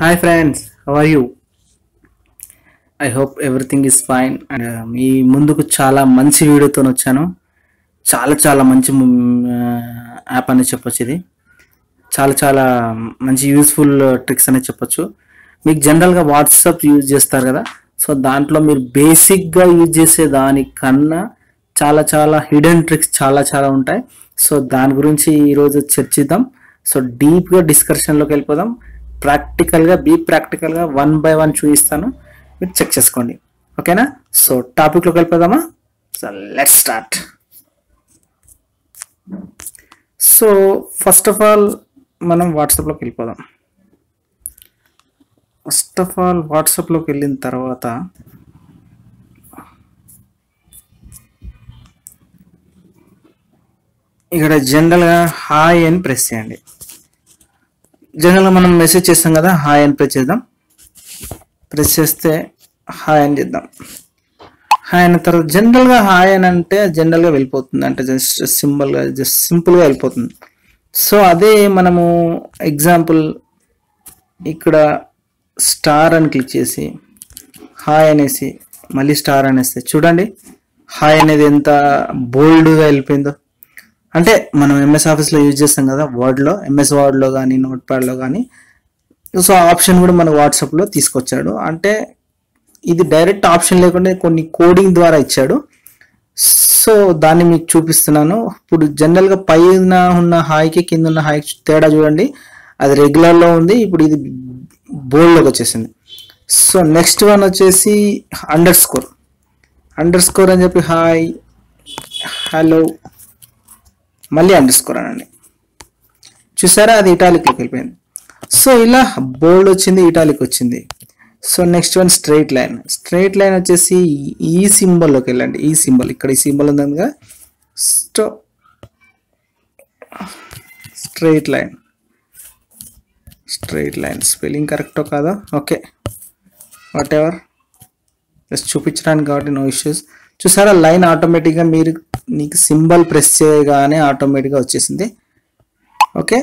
hi friends how are you I hope everything is fine and మీ ముందుకు చాలా మంచి వీడియోతో వచ్చాను చాలా చాలా మంచి యాప్ అని చెప్పొచ్చు ఇది చాలా చాలా మంచి యూస్ఫుల్ ట్రిక్స్ అనేది చెప్పొచ్చు మీకు జనరల్గా వాట్సాప్ యూజ్ చేస్తారు కదా సో దాంట్లో మీరు బేసిక్గా యూజ్ చేసే దానికన్నా చాలా చాలా హిడెన్ ట్రిక్స్ చాలా చాలా ఉంటాయి సో దాని గురించి ఈరోజు చర్చిద్దాం సో డీప్గా డిస్కషన్లోకి వెళ్ళిపోదాం ప్రాక్టికల్గా బీ ప్రాక్టికల్గా వన్ బై వన్ చూపిస్తాను మీరు చెక్ చేసుకోండి ఓకేనా సో టాపిక్లోకి వెళ్ళిపోదామా so let start so first of all మనం వాట్సాప్లోకి వెళ్ళిపోదాం ఫస్ట్ ఆఫ్ ఆల్ వాట్సాప్లోకి వెళ్ళిన తర్వాత ఇక్కడ జనరల్గా హాయ్ అని ప్రెస్ చేయండి జనరల్గా మనం మెసేజ్ చేస్తాం కదా హాయ్ అని ప్రెస్ చేద్దాం ప్రెస్ చేస్తే హాయ్ అని చేద్దాం హాయ్ అన్న తర్వాత జనరల్గా హాయ్ అని అంటే జనరల్గా వెళ్ళిపోతుంది అంటే జస్ట్ సింపుల్గా జస్ట్ సింపుల్గా వెళ్ళిపోతుంది సో అదే మనము ఎగ్జాంపుల్ ఇక్కడ స్టార్ అని క్లిక్ చేసి హాయ్ అనేసి మళ్ళీ స్టార్ అనేస్తే చూడండి హాయ్ అనేది ఎంత బోల్డ్గా వెళ్ళిపోయిందో అంటే మనం ఎంఎస్ ఆఫీస్లో యూజ్ చేస్తాం కదా వర్డ్లో ఎంఎస్ వర్డ్లో కానీ నోట్ ప్యాడ్లో కానీ సో ఆప్షన్ కూడా మన వాట్సాప్లో తీసుకొచ్చాడు అంటే ఇది డైరెక్ట్ ఆప్షన్ లేకుండా కొన్ని కోడింగ్ ద్వారా ఇచ్చాడు సో దాన్ని మీకు చూపిస్తున్నాను ఇప్పుడు జనరల్గా పైన ఉన్న హాయికి కింద ఉన్న హాయికి తేడా చూడండి అది రెగ్యులర్లో ఉంది ఇప్పుడు ఇది బోల్డ్లోకి వచ్చేసింది సో నెక్స్ట్ వన్ వచ్చేసి అండర్ స్కోర్ అండర్ స్కోర్ అని చెప్పి హాయ్ హలో మళ్ళీ అండర్ స్కోర్ అనండి చూసారా అది ఇటాలిక్లోకి వెళ్ళిపోయింది సో ఇలా బోల్డ్ వచ్చింది ఇటాలిక్ వచ్చింది so next one straight line straight line వచ్చేసి ఈ సింబల్లోకి వెళ్ళండి ఈ సింబల్ ఇక్కడ ఈ సింబల్ ఉందనగా స్టో straight line straight line spelling కరెక్టో కాదా ఓకే వాట్ ఎవర్ జస్ట్ చూపించడానికి కాబట్టి నో ఇష్యూస్ చూసారా లైన్ ఆటోమేటిక్గా మీరు నీకు సింబల్ ప్రెస్ చేయగానే ఆటోమేటిక్గా వచ్చేసింది ఓకే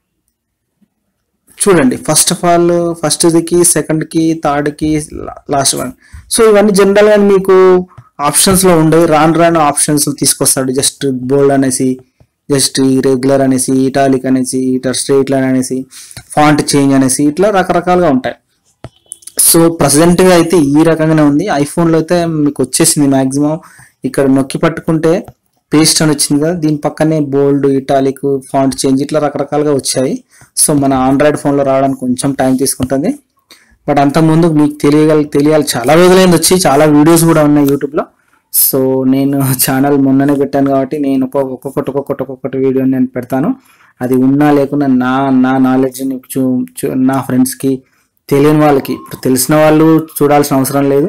చూడండి ఫస్ట్ ఆఫ్ ఆల్ ఫస్ట్కి సెకండ్కి థర్డ్కి లాస్ట్ వన్ సో ఇవన్నీ జనరల్గా మీకు ఆప్షన్స్లో ఉండవు రాను రాను ఆప్షన్స్ తీసుకొస్తాడు జస్ట్ బోల్డ్ అనేసి జస్ట్ రెగ్యులర్ అనేసి ఇటాలిక్ అనేసి ఇటా స్ట్రైట్ లైన్ అనేసి ఫాంట్ చేంజ్ అనేసి ఇట్లా రకరకాలుగా ఉంటాయి సో ప్రజెంట్గా అయితే ఈ రకంగానే ఉంది ఐఫోన్లో అయితే మీకు వచ్చేసింది మ్యాక్సిమం ఇక్కడ నొక్కి పట్టుకుంటే పేస్ట్ అని వచ్చింది కదా దీని పక్కనే బోల్డ్ ఇటాలిక్ ఫాంట్ చేంజ్ ఇట్లా రకరకాలుగా వచ్చాయి సో మన ఆండ్రాయిడ్ ఫోన్లో రావడానికి కొంచెం టైం తీసుకుంటుంది బట్ అంతకుముందు మీకు తెలియగల తెలియాలి చాలా రోజులైంది వచ్చి చాలా వీడియోస్ కూడా ఉన్నాయి యూట్యూబ్లో సో నేను ఛానల్ మొన్ననే పెట్టాను కాబట్టి నేను ఒక్కొక్క ఒక్కొక్కటి ఒక్కొక్కటి ఒక్కొక్కటి వీడియో నేను పెడతాను అది ఉన్నా లేకున్నా నా నా నాలెడ్జ్ని చూ చూ- నా ఫ్రెండ్స్కి తెలియని వాళ్ళకి ఇప్పుడు తెలిసిన వాళ్ళు చూడాల్సిన అవసరం లేదు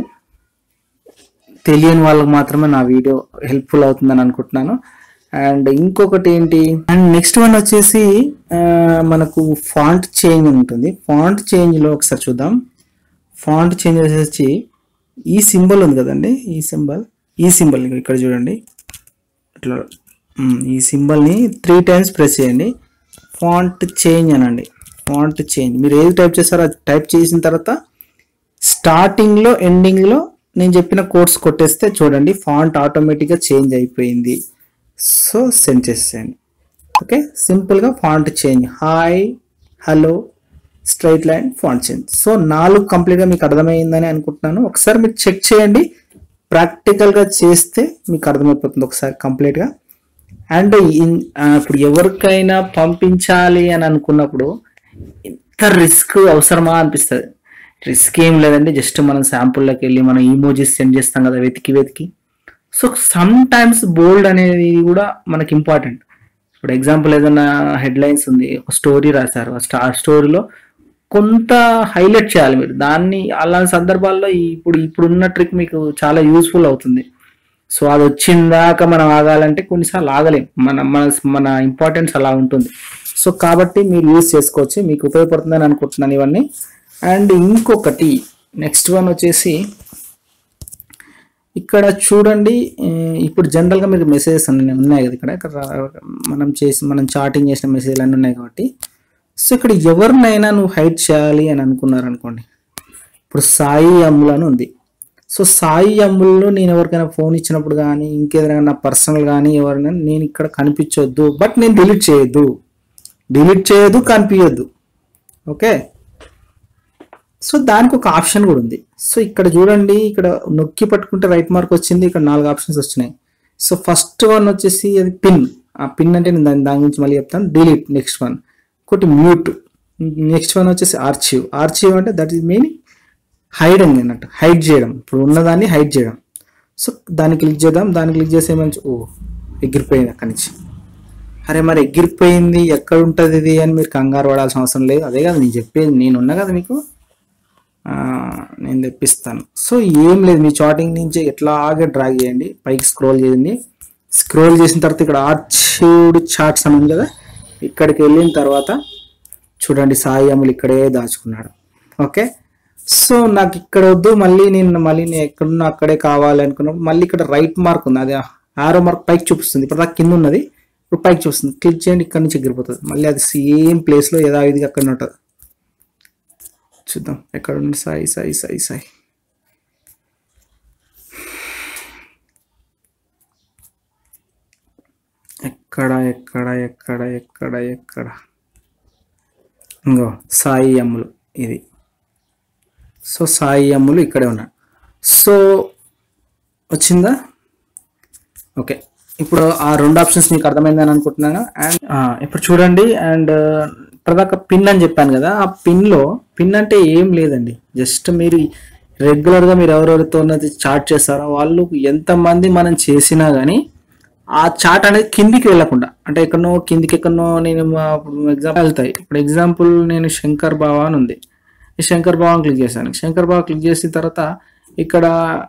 తెలియని వాళ్ళకి మాత్రమే నా వీడియో హెల్ప్ఫుల్ అవుతుందని అనుకుంటున్నాను అండ్ ఇంకొకటి ఏంటి అండ్ నెక్స్ట్ వన్ వచ్చేసి ఆ, మనకు ఫాంట్ చేంజ్ అని ఉంటుంది ఫాంట్ చేంజ్లో ఒకసారి చూద్దాం ఫాంట్ చేంజ్ వచ్చేసి ఈ సింబల్ ఉంది కదండి ఈ సింబల్ ఈ సింబల్ ఇక్కడ చూడండి ఇట్లా ఉమ్, ఈ సింబల్ని త్రీ టైమ్స్ ప్రెస్ చేయండి ఫాంట్ చేంజ్ అనండి ఫాంట్ చేంజ్ మీరు ఏది టైప్ చేస్తారో అది టైప్ చేసిన తర్వాత స్టార్టింగ్లో ఎండింగ్లో నేను చెప్పిన కోర్స్ కొట్టేస్తే చూడండి ఫాంట్ ఆటోమేటిక్గా చేంజ్ అయిపోయింది సో సెండ్ చేసేయండి ఓకే సింపుల్గా font change hi hello straight line font change so నాలుగు కంప్లీట్గా మీకు అర్థమైందని అనుకుంటున్నాను ఒకసారి మీరు చెక్ చేయండి ప్రాక్టికల్గా చేస్తే మీకు అర్థమైపోతుంది ఒకసారి కంప్లీట్గా అండ్ ఇన్- ఆ, ఇప్పుడు ఎవరికైనా పంపించాలి అని అనుకున్నప్పుడు ఇంత రిస్క్ అవసరమా అనిపిస్తుంది రిస్క్ ఏం లేదండి జస్ట్ మనం శాంపుల్లోకి వెళ్ళి మనం ఈమోజీస్ సెండ్ చేస్తాం కదా వెతికి వెతికి సో సమ్ టైమ్స్ బోల్డ్ అనేది కూడా మనకి ఇంపార్టెంట్ ఇప్పుడు ఎగ్జాంపుల్ ఏదైనా హెడ్లైన్స్ ఉంది ఒక స్టోరీ రాశారు ఆ స్టా- ఆ స్టోరీలో కొంత హైలైట్ చేయాలి మీరు దాన్ని అలాంటి సందర్భాల్లో ఈ- ఇప్పుడు ఇప్పుడున్న ట్రిక్ మీకు చాలా యూస్ఫుల్ అవుతుంది సో అది వచ్చిందాక మనం ఆగాలంటే కొన్నిసార్లు ఆగలేం మన మన మన ఇంపార్టెన్స్ అలా ఉంటుంది సో కాబట్టి మీరు యూజ్ చేసుకోవచ్చు మీకు ఉపయోగపడుతుందని అనుకుంటున్నాను ఇవన్నీ అండ్ ఇంకొకటి నెక్స్ట్ వన్ వచ్చేసి ఇక్కడ చూడండి ఏ, ఇప్పుడు జనరల్గా మీకు మెసేజెస్ అన్నీ ఉన్నాయి కదా ఇక్కడ ఇక్కడ రా- మనం చేసి మనం చాటింగ్ చేసిన మెసేజ్లు అన్నీ ఉన్నాయి కాబట్టి సో ఇక్కడ ఎవరినైనా నువ్వు హైడ్ చేయాలి అని అనుకున్నారనుకోండి ఇప్పుడు సాయి అమ్ముల్ అని ఉంది సో సాయి అమ్ముల్లో నేను ఎవరికైనా ఫోన్ ఇచ్చినప్పుడు కానీ ఇంకేదైనా నా పర్సనల్ కానీ ఎవరైనా నేను ఇక్కడ కనిపించొద్దు బట్ నేను డిలీట్ చేయొద్దు డిలీట్ చేయొద్దు కనిపించొద్దు ఓకే సో దానికి ఒక ఆప్షన్ కూడా ఉంది సో ఇక్కడ చూడండి ఇక్కడ నొక్కి పట్టుకుంటే రైట్ మార్క్ వచ్చింది ఇక్కడ నాలుగు ఆప్షన్స్ వచ్చినాయి సో ఫస్ట్ వన్ వచ్చేసి అది పిన్ ఆ పిన్ అంటే నేను దాని దాని గురించి మళ్ళీ చెప్తాను డిలీట్ నెక్స్ట్ వన్ ఒకటి మ్యూట్ నెక్స్ట్ వన్ వచ్చేసి ఆర్చివ్ ఆర్చివ్ అంటే దట్ ఈస్ మీనింగ్ హైడ్ అని అన్నట్టు హైడ్ చేయడం ఇప్పుడు ఉన్నదాన్ని హైడ్ చేయడం సో దాన్ని క్లిక్ చేద్దాం దాన్ని క్లిక్ చేసే మంచి ఓ ఎగిరిపోయింది అక్కడి నుంచి అరే మరి ఎగిరిపోయింది ఎక్కడ ఉంటుంది ఇది అని మీరు కంగారు పడాల్సిన అవసరం లేదు అదే కదా నేను చెప్పేది నేను ఉన్నా కదా మీకు ఆ, నేను తెప్పిస్తాను సో ఏం లేదు మీ చాటింగ్ నుంచి ఎట్లాగే డ్రాగ్ చేయండి పైకి స్క్రోల్ చేయండి స్క్రోల్ చేసిన తర్వాత ఇక్కడ ఆర్చివ్డ్ చార్ట్స్ అని ఉంది కదా ఇక్కడికి వెళ్ళిన తర్వాత చూడండి సాయి అమ్ములు ఇక్కడే దాచుకున్నాడు ఓకే సో నాకు ఇక్కడ వద్దు మళ్ళీ నేను మళ్ళీ నేను ఎక్కడున్నా అక్కడే కావాలి అనుకున్నప్పుడు మళ్ళీ ఇక్కడ రైట్ మార్క్ ఉంది అది ఆరో మార్క్ పైకి చూపిస్తుంది ఇప్పుడు దాకా కింద ఉన్నది ఇప్పుడు పైకి చూపిస్తుంది క్లిక్ చేయండి ఇక్కడ నుంచి ఎగిరిపోతుంది మళ్ళీ అది సేమ్ ప్లేస్లో యథావిధిగా అక్కడ ఉంటుంది చూద్దాం ఎక్కడ ఉంది సాయి సాయి సాయి సాయి ఎక్కడ ఎక్కడ ఎక్కడ ఎక్కడ ఎక్కడ ఇంకో సాయి అమ్ములు ఇది సో సాయి అమ్ములు ఇక్కడే ఉన్నాడు సో వచ్చిందా ఓకే ఇప్పుడు ఆ రెండు ఆప్షన్స్ మీకు అర్థమైందని అనుకుంటున్నాను అండ్ ఇప్పుడు చూడండి అండ్ ఇప్పటిదాకా పిన్ అని చెప్పాను కదా ఆ పిన్లో పిన్ అంటే ఏం లేదండి జస్ట్ మీరు రెగ్యులర్గా మీరు ఎవరెవరితో చాట్ చేస్తారో వాళ్ళు ఎంతమంది మనం చేసినా కానీ ఆ చాట్ అనేది కిందికి వెళ్ళకుండా అంటే ఎక్కడనో కిందికి ఎక్కడనో నేను ఎగ్జాంపుల్ వెళ్తాయి ఇప్పుడు ఎగ్జాంపుల్ నేను శంకర్ బావా అని ఉంది ఈ శంకర్ బావా క్లిక్ చేశాను శంకర్ బావా క్లిక్ చేసిన తర్వాత ఇక్కడ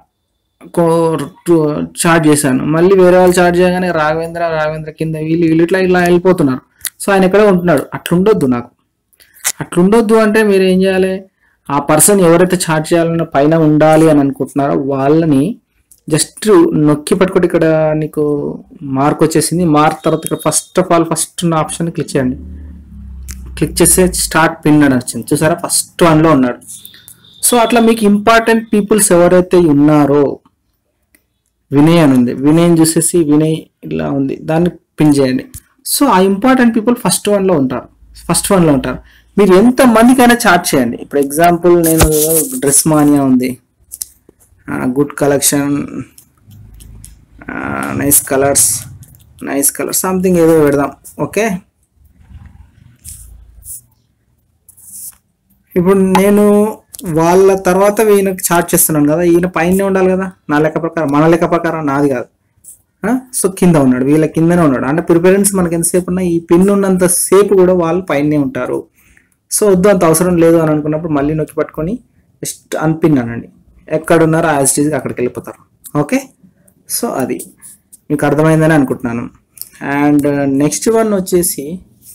చార్జ్ చేశాను మళ్ళీ వేరే వాళ్ళు చార్జ్ చేయగానే రాఘవేంద్ర రాఘవేంద్ర కింద వీళ్ళు వీళ్ళు ఇట్లా ఇలా వెళ్ళిపోతున్నారు సో ఆయన ఎక్కడే ఉంటున్నాడు అట్లుండొద్దు నాకు అట్లుండొద్దు అంటే మీరు ఏం చేయాలి ఆ పర్సన్ ఎవరైతే చార్జ్ చేయాలన్న పైన ఉండాలి అని అనుకుంటున్నారో వాళ్ళని జస్ట్ నొక్కి పట్టుకుంటే ఇక్కడ నీకు మార్క్ వచ్చేసింది మార్క్ తర్వాత ఇక్కడ ఫస్ట్ ఆఫ్ ఆల్ ఫస్ట్ ఉన్న ఆప్షన్ క్లిక్ చేయండి క్లిక్ చేస్తే స్టార్ట్ పిన్ అని వచ్చింది చూసారా ఫస్ట్ వన్లో ఉన్నాడు సో అట్లా మీకు ఇంపార్టెంట్ పీపుల్స్ ఎవరైతే ఉన్నారో వినయ్ అని ఉంది వినయ్ చూసేసి వినయ్ ఇలా ఉంది దాన్ని పిన్ చేయండి సో ఆ ఇంపార్టెంట్ పీపుల్ ఫస్ట్ వన్లో ఉంటారు ఫస్ట్ వన్లో ఉంటారు మీరు ఎంత మందికైనా చార్ట్ చేయండి ఇప్పుడు ఎగ్జాంపుల్ నేను డ్రెస్ మానియా ఉంది good collection nice colours nice colour something ఏదో పెడదాం ఓకే ఇప్పుడు నేను వాళ్ళ తర్వాత ఈయనకి చార్ట్ చేస్తున్నాను కదా ఈయన పైన ఉండాలి కదా నా లెక్క ప్రకారం మన లెక్క ప్రకారం నాది కాదు సో కింద ఉన్నాడు వీళ్ళ కిందనే ఉన్నాడు అంటే ప్రిఫరెన్స్ మనకి ఎంతసేపు ఉన్నా ఈ పిన్ ఉన్నంత సేపు కూడా వాళ్ళు పైనే ఉంటారు సో వద్దు అంత అవసరం లేదు అని అనుకున్నప్పుడు మళ్ళీ నొక్కి పట్టుకొని జస్ట్ అన్పిన్ అనండి ఎక్కడ ఉన్నారో యాజ్ టీజ్గా అక్కడికి వెళ్ళిపోతారు ఓకే సో అది మీకు అర్థమైందని అనుకుంటున్నాను అండ్ నెక్స్ట్ వన్ వచ్చేసి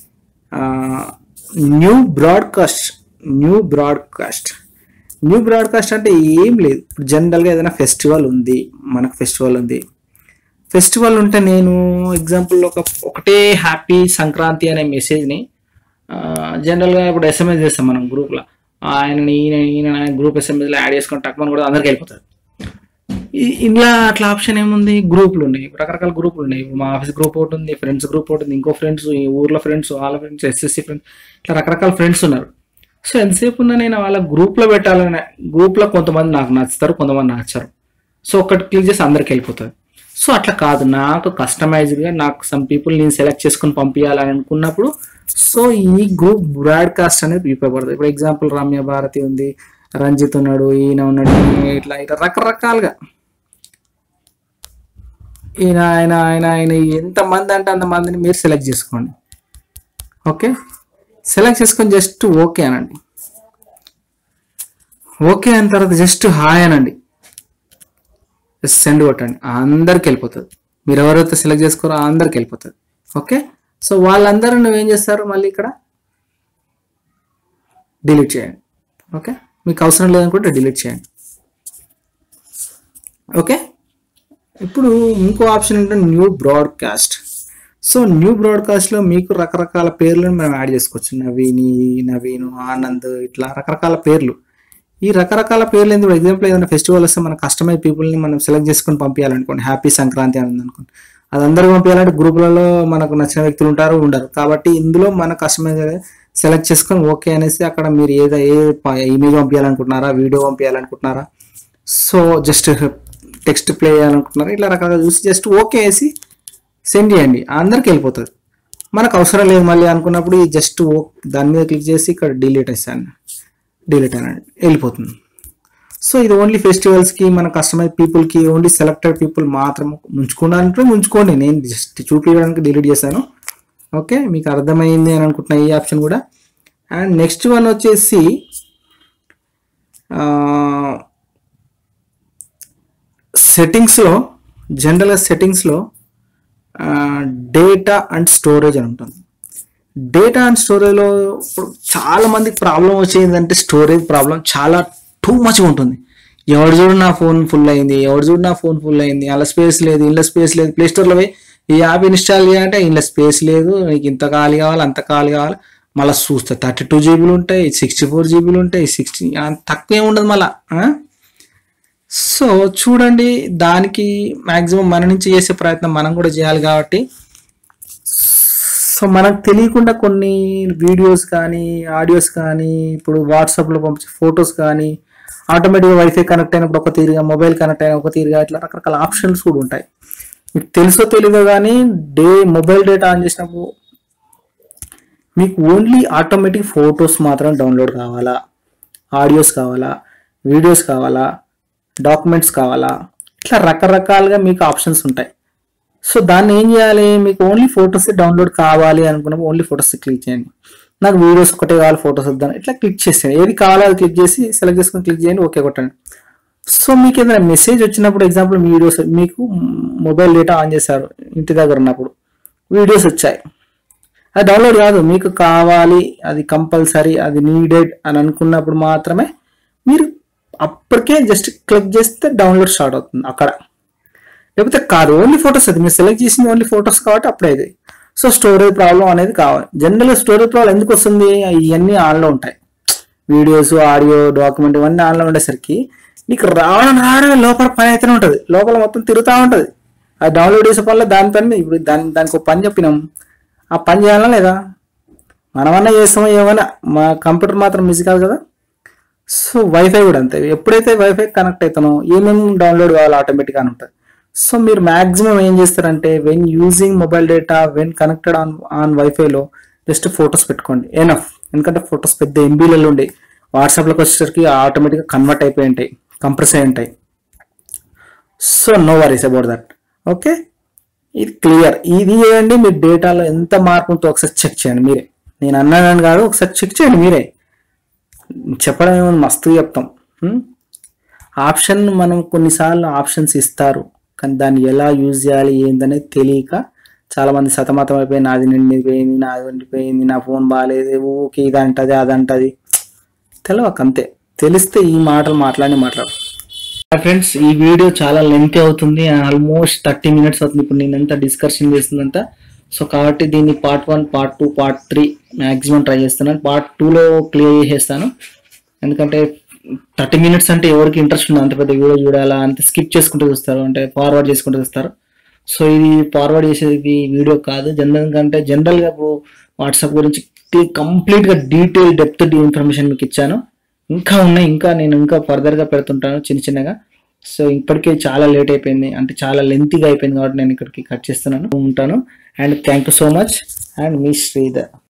new broadcast new broadcast new broadcast అంటే ఏం లేదు ఇప్పుడు జనరల్గా ఏదైనా ఫెస్టివల్ ఉంది మనకు ఫెస్టివల్ ఉంది ఫెస్టివల్ ఉంటే నేను ఎగ్జాంపుల్ ఒక ఒకటే హ్యాపీ సంక్రాంతి అనే మెసేజ్ని జనరల్గా ఇప్పుడు ఎస్ఎంఎస్ చేస్తాం మనం గ్రూప్లో ఆయనని ఈయన ఈయన గ్రూప్ ఎస్ఎంఎస్లో యాడ్ చేసుకొని టక్మని కూడా అందరికి వెళ్ళిపోతుంది ఈ- ఇలా అట్లా ఆప్షన్ ఏముంది గ్రూపులు ఉన్నాయి రకరకాల గ్రూపులు ఉన్నాయి ఇప్పుడు మా ఆఫీస్ గ్రూప్ ఒకటి ఉంది ఫ్రెండ్స్ గ్రూప్ ఒకటి ఉంది ఇంకో ఫ్రెండ్స్ ఈ ఊర్లో ఫ్రెండ్స్ వాళ్ళ ఫ్రెండ్స్ ఎస్ఎస్సి ఫ్రెండ్స్ ఇట్లా రకరకాల ఫ్రెండ్స్ ఉన్నారు సో ఎంతసేపు ఉన్నా నేను వాళ్ళ గ్రూప్లో పెట్టాలనే గ్రూప్లో కొంతమంది నాకు నచ్చుతారు కొంతమంది నచ్చరు సో ఒకటి క్లిక్ చేసి అందరికి వెళ్ళిపోతుంది సో అట్లా కాదు నాకు కస్టమైజ్డ్గా నాకు సమ్ పీపుల్ నేను సెలెక్ట్ చేసుకొని పంపించాలని అనుకున్నప్పుడు సో ఈ గ్రూప్ బ్రాడ్కాస్ట్ అనేది ఉపయోగపడుతుంది ఇప్పుడు ఎగ్జాంపుల్ రమ్య భారతి ఉంది రంజిత్ ఉన్నాడు ఈయన ఉన్నాడు ఈయన ఇట్లా ఇట్లా రకరకాలుగా ఈయన ఆయన ఆయన ఆయన ఎంతమంది అంటే అంతమందిని మీరు సెలెక్ట్ చేసుకోండి ఓకే సెలెక్ట్ చేసుకొని జస్ట్ ఓకే అనండి ఓకే అయిన తర్వాత జస్ట్ హాయ్ అనండి జస్ట్ సెండ్ కొట్టండి అందరికి వెళ్ళిపోతుంది మీరు ఎవరైతే సెలెక్ట్ చేసుకోరో అందరికి వెళ్ళిపోతుంది ఓకే సో వాళ్ళందరూ నువ్వేం చేస్తారు మళ్ళీ ఇక్కడ డిలీట్ చేయండి ఓకే మీకు అవసరం లేదనుకుంటే డిలీట్ చేయండి ఓకే ఇప్పుడు ఇంకో ఆప్షన్ ఏంటంటే న్యూ బ్రాడ్కాస్ట్ సో న్యూ బ్రాడ్కాస్ట్లో మీకు రకరకాల పేర్లను మనం యాడ్ చేసుకోవచ్చు నవీని నవీను ఆనంద్ ఇట్లా రకరకాల పేర్లు ఈ రకరకాల పేర్లు ఎందుకు ఎగ్జాంపుల్ ఏదైనా ఫెస్టివల్ వస్తే మన కస్టమైజ్ పీపుల్ని మనం సెలెక్ట్ చేసుకొని పంపించాలనుకోండి హ్యాపీ సంక్రాంతి అని ఉందనుకోండి అది అందరికి పంపించాలంటే గ్రూపులలో మనకు నచ్చిన వ్యక్తులు ఉంటారు ఉండరు కాబట్టి ఇందులో మన కస్టమైజ్ సెలెక్ట్ చేసుకొని ఓకే అనేసి అక్కడ మీరు ఏదో ఏ ఇమేజ్ పంపించాలనుకుంటున్నారా వీడియో పంపించాలనుకుంటున్నారా సో జస్ట్ టెక్స్ట్ ప్లే చేయాలనుకుంటున్నారా ఇట్లా రకరకాల చూసి జస్ట్ ఓకే వేసి సెండ్ చేయండి అందరికి వెళ్ళిపోతుంది మనకు అవసరం లేదు మళ్ళీ అనుకున్నప్పుడు ఈ జస్ట్ ఓ దాని మీద క్లిక్ చేసి ఇక్కడ డిలీట్ వేసాను డిలీట్ అనండి వెళ్ళిపోతుంది సో ఇది ఓన్లీ ఫెస్టివల్స్కి మన కస్టమైజ్ పీపుల్కి ఓన్లీ సెలెక్టెడ్ పీపుల్ మాత్రం ఉంచుకోవడానికి ఉంచుకోండి నేను జస్ట్ చూపించడానికి డిలీట్ చేశాను ఓకే మీకు అర్థమైంది అని అనుకుంటున్నా ఈ ఆప్షన్ కూడా అండ్ నెక్స్ట్ వన్ వచ్చేసి సెట్టింగ్స్లో జనరల్గా సెట్టింగ్స్లో డేటా అండ్ స్టోరేజ్ అని ఉంటుంది డేటా అండ్ స్టోరేజ్లో ఇప్పుడు చాలా మందికి ప్రాబ్లం వచ్చేది స్టోరేజ్ ప్రాబ్లం చాలా టూ మచ్గా ఉంటుంది ఎవడు చూడు నా ఫోన్ ఫుల్ అయింది ఎవడు చూడు నా ఫోన్ ఫుల్ అయింది అలా స్పేస్ లేదు ఇంట్లో స్పేస్ లేదు ప్లే స్టోర్లో పోయి ఈ యాప్ ఇన్స్టాల్ చేయాలంటే ఇంట్లో స్పేస్ లేదు నీకు ఇంత ఖాళీ కావాలి అంత ఖాళీ కావాలి మళ్ళీ చూస్తే థర్టీ టూ జీబీలు ఉంటాయి సిక్స్టీ ఫోర్ జీబీలు ఉంటాయి సిక్స్టీ తక్కువ ఉండదు మళ్ళా సో చూడండి దానికి మ్యాక్సిమం మన నుంచి చేసే ప్రయత్నం మనం కూడా చేయాలి కాబట్టి సో మనకు తెలియకుండా కొన్ని వీడియోస్ కానీ ఆడియోస్ కానీ ఇప్పుడు వాట్సాప్లో పంపించే ఫొటోస్ కానీ ఆటోమేటిక్గా వైఫై కనెక్ట్ అయినప్పుడు ఒక తీరుగా మొబైల్ కనెక్ట్ అయిన ఒక తీరుగా ఇట్లా రకరకాల ఆప్షన్స్ కూడా ఉంటాయి మీకు తెలుసో తెలీదో కానీ డే మొబైల్ డేటా ఆన్ చేసినప్పుడు మీకు ఓన్లీ ఆటోమేటిక్ ఫొటోస్ మాత్రం డౌన్లోడ్ కావాలా ఆడియోస్ కావాలా వీడియోస్ కావాలా డాక్యుమెంట్స్ కావాలా ఇట్లా రకరకాలుగా మీకు ఆప్షన్స్ ఉంటాయి సో దాన్ని ఏం చేయాలి మీకు ఓన్లీ ఫొటోస్ డౌన్లోడ్ కావాలి అనుకున్నప్పుడు ఓన్లీ ఫొటోస్ క్లిక్ చేయండి నాకు వీడియోస్ ఒకటే కావాలి ఫొటోస్ వద్దాను ఇట్లా క్లిక్ చేసేయండి ఏది కావాలో అది క్లిక్ చేసి సెలెక్ట్ చేసుకొని క్లిక్ చేయండి ఓకే కొట్టండి సో మీకు ఏదైనా మెసేజ్ వచ్చినప్పుడు ఎగ్జాంపుల్ వీడియోస్ మీకు మొబైల్ డేటా ఆన్ చేశారు ఇంటి దగ్గర ఉన్నప్పుడు వీడియోస్ వచ్చాయి అది డౌన్లోడ్ కాదు మీకు కావాలి అది కంపల్సరీ అది నీడెడ్ అని అనుకున్నప్పుడు మాత్రమే మీరు అప్పటికే జస్ట్ క్లిక్ చేస్తే డౌన్లోడ్ స్టార్ట్ అవుతుంది అక్కడ లేకపోతే కాదు ఓన్లీ ఫొటోస్ అది మీరు సెలెక్ట్ చేసింది ఓన్లీ ఫొటోస్ కాబట్టి అప్పుడే ఇది సో స్టోరేజ్ ప్రాబ్లం అనేది కావాలి జనరల్గా స్టోరేజ్ ప్రాబ్లం ఎందుకు వస్తుంది ఇవన్నీ ఆన్లో ఉంటాయి వీడియోస్ ఆడియో డాక్యుమెంట్ ఇవన్నీ ఆన్లో ఉండేసరికి నీకు రావడం రావడం లోపల పని అయితేనే ఉంటుంది లోపల మొత్తం తిరుగుతూ ఉంటుంది అది డౌన్లోడ్ చేసే వల్ల దానిపైన ఇప్పుడు దాని దానికి ఒక పని చెప్పినాం ఆ పని చేయాలా లేదా మనమన్నా చేస్తామో ఏమైనా మా కంప్యూటర్ మాత్రం మిస్ కాదు కదా సో వైఫై కూడా అంతే ఎప్పుడైతే వైఫై కనెక్ట్ అవుతానో ఏమేమి డౌన్లోడ్ కావాలి ఆటోమేటిక్గా అని ఉంటుంది సో మీరు మాక్సిమం ఏం చేస్తారంటే when using mobile data when connected on on వైఫైలో జస్ట్ ఫొటోస్ పెట్టుకోండి ఎనఫ్ ఎందుకంటే ఫొటోస్ పెద్ద ఎంబీలలో ఉండే వాట్సాప్లోకి వచ్చేసరికి ఆటోమేటిక్గా కన్వర్ట్ అయిపోయి ఉంటాయి కంప్రెస్ అయి ఉంటాయి so no worries about that okay ఇది క్లియర్ ఇది చేయండి మీ డేటాలో ఎంత మార్పు ఉందో ఒకసారి చెక్ చేయండి మీరే నేను అన్నానని కాదు ఒకసారి చెక్ చేయండి మీరే చెప్పడం ఏమో మస్తు చెప్తాం ఆప్షన్ మనం కొన్నిసార్లు ఆప్షన్స్ ఇస్తారు కానీ దాన్ని ఎలా యూజ్ చేయాలి ఏందనేది తెలియక చాలా మంది సతమతం అయిపోయి నాది నిండిపోయింది నాది నిండిపోయింది నా ఫోన్ బాగాలేదు ఓకే ఇది అంటది అది అంటది తెలియక అంతే తెలిస్తే ఈ మాటలు మాట్లాడి మాట్లాడు ఫ్రెండ్స్ ఈ వీడియో చాలా లెంత్ అవుతుంది ఆల్మోస్ట్ థర్టీ మినిట్స్ అవుతుంది ఇప్పుడు నేను ఎంత డిస్కషన్ చేస్తుందంతా సో కాబట్టి దీన్ని part one part two part three maximum try చేస్తున్నాను పార్ట్ టూలో క్లియర్ చేసేస్తాను ఎందుకంటే థర్టీ మినిట్స్ అంటే ఎవరికి ఇంట్రెస్ట్ ఉంది అంత పెద్ద వీడియో చూడాలా అంత స్కిప్ చేసుకుంటూ చూస్తారు అంటే ఫార్వర్డ్ చేసుకుంటూ చూస్తారు సో ఇది ఫార్వర్డ్ చేసేది వీడియో కాదు జనరల్ కంటే జనరల్గా ఇప్పుడు వాట్సాప్ గురించి కంప్లీట్గా డీటెయిల్ డెప్త్ ఇన్ఫర్మేషన్ మీకు ఇచ్చాను ఇంకా ఉన్నాయి ఇంకా నేను ఇంకా ఫర్దర్గా పెడుతుంటాను చిన్న చిన్నగా సో ఇప్పటికే చాలా లేట్ అయిపోయింది అంటే చాలా లెంతీగా అయిపోయింది కాబట్టి నేను ఇక్కడికి కట్ చేస్తున్నాను ఉంటాను and thank you so much and మీ శ్రీధర్